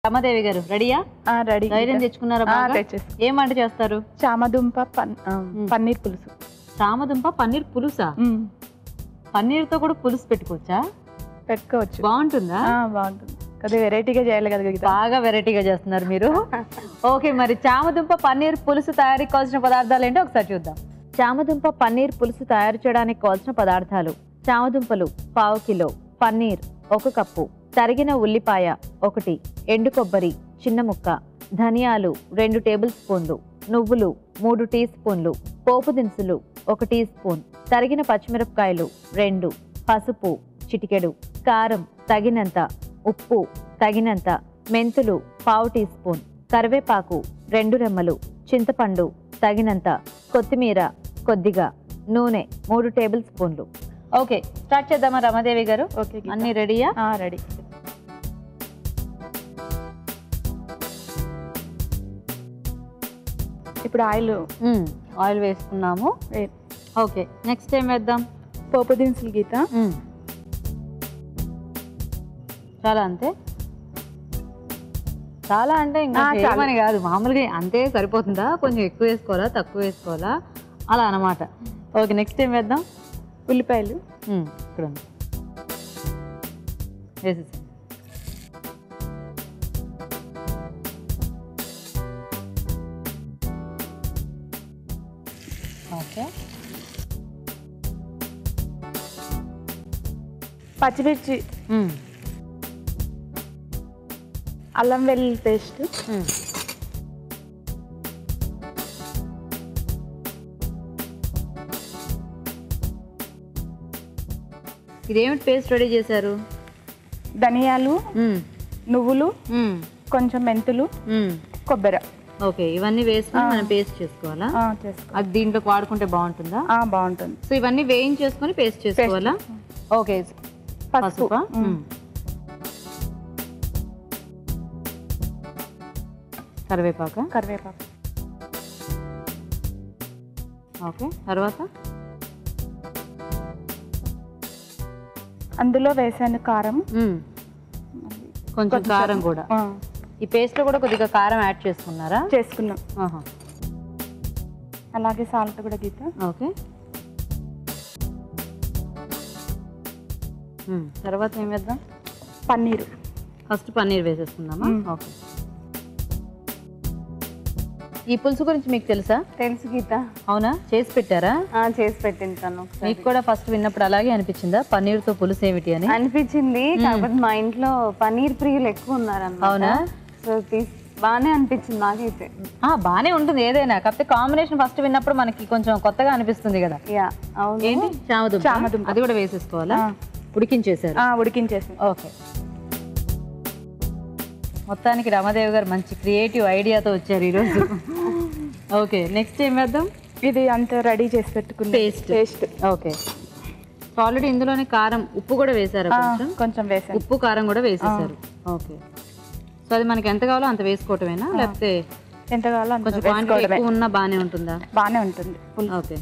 రమాదేవి గారు రెడీయా రెడీ ధైర్యం తెచ్చుకున్నారా ఆ, బాగా? తెచ్చేసి. ఏం వంట చేస్తారు చామదుంప పన్- ఆ, పన్నీర్ పులుసు చామదుంప పన్నీర్ పులుసా మ్మ్. పన్నీర్ తో కూడా పులుసు పెట్టుకోవచ్చా పెట్టుకోవచ్చు బాగుంటుందా ఆ, బాగుంటుంది కొద్దిగా వెరైటీగా చేయాలి కదా గీత బాగా వెరైటీగా చేస్తున్నారు మీరు ఓకే మరి చామదుంప పన్నీర్ పులుసు తయారీకి కావాల్సిన పదార్థాలు ఏంటో ఒకసారి చూద్దాం చామదుంప పన్నీర్ పులుసు తయారు చేయడానికి కావాల్సిన పదార్థాలు చామదుంపలు పావు కిలో పన్నీర్ ఒక కప్పు తరిగిన ఉల్లిపాయ ఒకటి ఎండు కొబ్బరి చిన్న ముక్క ధనియాలు రెండు టేబుల్ స్పూన్లు నువ్వులు మూడు టీ స్పూన్లు పోపు దినుసులు ఒక టీ స్పూన్ తరిగిన పచ్చిమిరపకాయలు రెండు పసుపు చిటికెడు కారం తగినంత ఉప్పు తగినంత మెంతులు పావు టీ స్పూన్ కరివేపాకు రెండు రెమ్మలు చింతపండు తగినంత కొత్తిమీర కొద్దిగా నూనె మూడు టేబుల్ స్పూన్లు ఓకే స్టార్ట్ చేద్దామా రమాదేవి గారు ఓకే గీత. అన్ని రెడీయా ఆ, రెడీ ఇప్పుడు ఆయిల్ ఆయిల్ వేసుకున్నాము వే- ఓకే నెక్స్ట్ ఏం వేద్దాం పోపు దినుసులు గీత మ్మ్. చాలా అంతే చాలా అంటే ఇంకా ఆ, చాలు. చేయమని కాదు మామూలుగా అంతే సరిపోతుందా కొంచెం ఎక్కువ వేసుకోవాలా తక్కువ వేసుకోవాలా అలా అన్నమాట ఓకే నెక్స్ట్ ఏం వేద్దాం ఉల్లిపాయలు మ్మ్, ఇక్కడ ఉంది వేసేసి ఓకే పచ్చిమిర్చి మ్మ్, అల్లం వెల్లుల్లి పేస్ట్ మ్మ్. ఇదేమిటి పేస్ట్ రెడీ చేశారు ధనియాలు మ్మ్, నువ్వులు మ్మ్, కొంచెం మెంతులు మ్మ్. కొబ్బరి ఓకే ఇవన్నీ వేసుకొని మనం పేస్ట్ చేసుకోవాలా ఆ, చేసుకో అది దీంట్లోకి వాడుకుంటే బాగుంటుందా ఆ, బాగుంటుంది సో ఇవన్నీ వేయించేసుకొని పేస్ట్ చేసుకోవాలా ఓకే పసుపు పసుపా మ్మ్. కరివేపాక కరివేపాకు ఓకే తర్వాత అందులో వేసాను కారం మ్మ్. కొంచెం కారం కూడా ఆ, ఈ పేస్ట్ లో కూడా కొద్దిగా కారం యాడ్ చేసుకున్నారా చేసుకున్నాం ఆహా. అలాగే సాల్ట్ కూడా గీత ఓకే మ్మ్. తర్వాత ఏం వేద్దాం పన్నీరు ఫస్ట్ పన్నీర్ వేసేసుకుందామా మ్మ్. ఓకే ఈ పులుసు గురించి మీకు తెలుసా తెలుసు గీత అవునా చేసి పెట్టారా ఆ, చేసి పెట్టింది తను ఒకసారి మీకు కూడా ఫస్ట్ విన్నప్పుడు అలాగే అనిపించిందా పన్నీర్తో పులుసు ఏమిటి అని అనిపించింది కాకపోతే మా ఇంట్లో పనీర్ ప్రియులు ఎక్కువ ఉన్నారు అవునా? సో తీస్ బాగానే అనిపించింది నాకైతే ఆ బానే ఉంటుంది ఏదైనా కాకపోతే కాంబినేషన్ ఫస్ట్ విన్నప్పుడు మనకి కొంచెం కొత్తగా అనిపిస్తుంది కదా యా అవును ఏంటి చామదుంప చామదుంప. అది కూడా వేసేసుకోవాలా ఆ. ఉడికించేశారు ఆ, ఉడికించేసి ఓకే మొత్తానికి రమాదేవి గారు మంచి క్రియేటివ్ ఐడియాతో వచ్చారు ఈరోజు ఓకే నెక్స్ట్ ఏం వేద్దాం ఇది అంతా రెడీ చేసి పెట్టుకున్న Paste. పేస్ట్ ఓకే ఆల్రెడీ ఇందులోనే కారం ఉప్పు కూడా వేసారు కొంచెం కొంచెం వేసాను ఉప్పు కారం కూడా వేసేసారు ఓకే సో అది మనకి ఎంత కావాలో అంత వేసుకోవటమేనా లేకపోతే ఎంత కావాలో అంత కొంచెం క్వాంటిటీ వేసుకోవడమే ఎక్కువ ఉన్నా బాగానే ఉంటుందా బాగానే ఉంటుంది పులుసు. ఓకే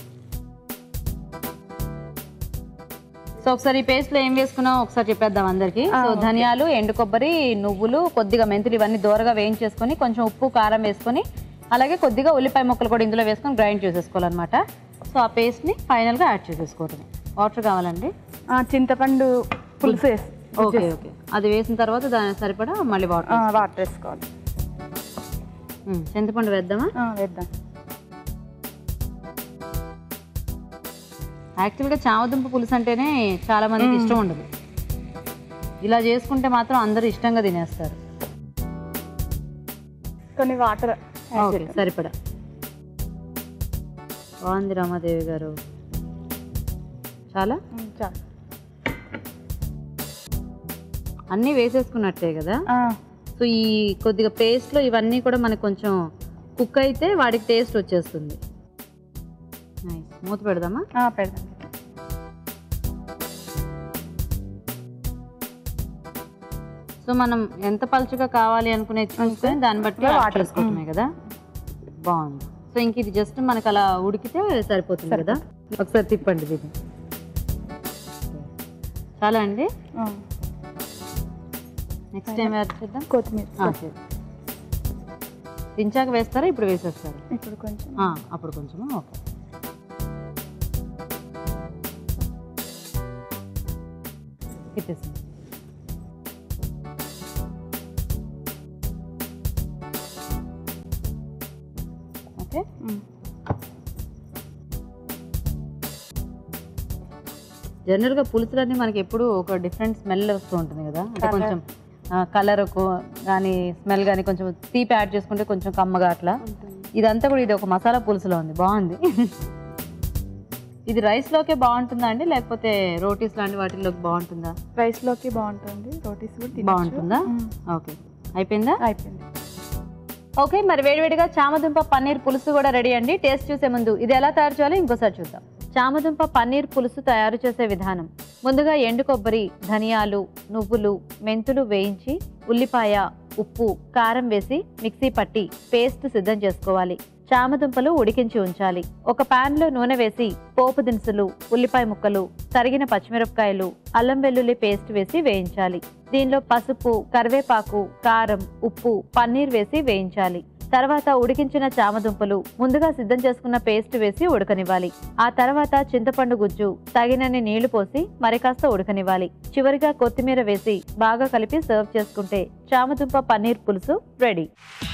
సో ఒకసారి ఈ పేస్ట్ లో ఏం వేసుకున్నాం ఒకసారి చెప్పేద్దాం అందరికి సో ధనియాలు ఎండు కొబ్బరి నువ్వులు కొద్దిగా మెంతులు ఇవన్నీ దూరగా వేయించేసుకొని కొంచెం ఉప్పు కారం వేసుకొని అలాగే కొద్దిగా ఉల్లిపాయ ముక్కలు కూడా ఇందులో వేసుకొని గ్రైండ్ చేసేసుకోవాలన్నమాట సో ఆ పేస్ట్ ని ఫైనల్ గా యాడ్ చేసేసుకోవటం వాటర్ కావాలండి ఆ, చింతపండు పులుసు వేసి ఓకే ఓకే అది వేసిన తర్వాత దాని సరిపడా మళ్ళీ ఆ, వాటర్ వాటర్ వేసుకోవాలి చింతపండు వేద్దామా ఆ, వేద్దాం యాక్చువల్గా చామదుంప పులుసు అంటేనే చాలా మందికి ఇష్టం ఉండదు ఇలా చేసుకుంటే మాత్రం అందరూ ఇష్టంగా తినేస్తారు కొన్ని వాటర్ ఓకే సరిపడా బాగుంది రామాదేవి గారు చాలా చాలు అన్నీ వేసేసుకున్నట్టే కదా ఆ, సో ఈ కొద్దిగా పేస్ట్లో ఇవన్నీ కూడా మనకు కొంచెం కుక్ అయితే వాడికి టేస్ట్ వచ్చేస్తుంది నైస్ మూత పెడదామా ఆ, పెడదాం సో మనం ఎంత పలుచగా కావాలి అనుకునే చూసుకొని దాన్ని బట్టి వాటర్. వాటర్ చేసుకోవటమే కదా బాగుంది సో ఇంక ఇది జస్ట్ మనకు అలా ఉడికితే సరిపోతుంది కదా ఒకసారి తిప్పండి దీన్ని చాలా అండి ఆ. నెక్స్ట్ టైం యాడ్ చేద్దాం కొత్తిమీర ఆ, చేద్దాం. దించాక వేస్తారా ఇప్పుడు వేసేస్తారు ఇప్పుడు కొంచెం ఆ, అప్పుడు కొంచెం ఓకే ఇచ్చేసింది ఓకే మ్మ్. జనరల్గా పులుసులన్నీ మనకి ఎప్పుడు ఒక డిఫరెంట్ స్మెల్ వస్తూ ఉంటుంది కదా అంటే Colour. కొంచెం కలర్ కానీ స్మెల్ కానీ కొంచెం తీపి యాడ్ చేసుకుంటే కొంచెం కమ్మగా అట్లా ఉంటుంది ఇదంతా కూడా ఇది ఒక మసాలా పులుసులో ఉంది బాగుంది ఇది రైస్ లోకే బాగుంటుందా అండి లేకపోతే రోటీస్ లాంటి వాటిల్లోకి బాగుంటుందా రైస్ లోకి బాగుంటుంది రోటీస్ కూడా తినొచ్చు. బాగుంటుందా మ్మ్. ఓకే అయిపోయిందా అయిపోయింది ఓకే మరి వేడివేడిగా చామదుంప పన్నీర్ పులుసు కూడా రెడీ అండి టేస్ట్ చూసే ముందు ఇది ఎలా తయారు చేయాలో ఇంకోసారి చూద్దాం చామదుంప పన్నీర్ పులుసు తయారు చేసే విధానం ముందుగా ఎండు కొబ్బరి ధనియాలు నువ్వులు మెంతులు వేయించి ఉల్లిపాయ ఉప్పు కారం వేసి మిక్సీ పట్టి పేస్ట్ సిద్ధం చేసుకోవాలి చామదుంపలు ఉడికించి ఉంచాలి ఒక పాన్ లో నూనె వేసి పోపు దినుసులు ఉల్లిపాయ ముక్కలు తరిగిన పచ్చిమిరపకాయలు అల్లం వెల్లుల్లి పేస్ట్ వేసి వేయించాలి దీనిలో పసుపు కరివేపాకు కారం ఉప్పు పన్నీర్ వేసి వేయించాలి తర్వాత ఉడికించిన చామదుంపలు ముందుగా సిద్ధం చేసుకున్న పేస్ట్ వేసి ఉడకనివ్వాలి ఆ తర్వాత చింతపండు గుజ్జు తగినన్ని నీళ్లు పోసి మరి కాస్త ఉడకనివ్వాలి చివరిగా కొత్తిమీర వేసి బాగా కలిపి సర్వ్ చేసుకుంటే చామదుంప పన్నీర్ పులుసు రెడీ